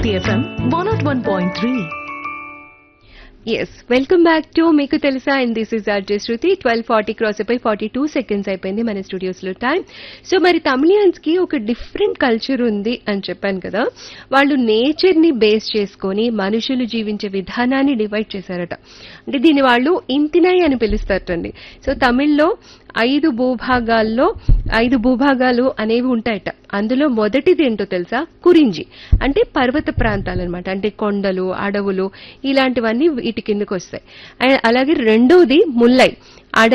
City FM 101.3. Yes welcome back to మీకు తెలుసా and this is RJ Shruti twelve forty cross అయిపోయి forty two seconds అయిపోయింది మన studios లో టైం సో మరి తమిళియన్స్ కి ఒక డిఫరెంట్ కల్చర్ ఉంది అని చెప్పాను కదా వాళ్ళు నేచర్ ని బేస్ చేసుకొని మనుషులు జీవించే విధానాన్ని డివైడ్ చేశారట అంటే దీన్ని వాళ్ళు ఇంతినై అని పిలుస్తారటండి సో తమిళ్లో ఐదు భూభాగాల్లో ఐదు భూభాగాలు అనేవి ఉంటాయట అందులో మొదటిది ఏంటో తెలుసా కురించి అంటే పర్వత ప్రాంతాలు అనమాట అంటే కొండలు అడవులు ఇలాంటివన్నీ వీటి కిందకు వస్తాయి అండ్ అలాగే రెండోది ముల్లై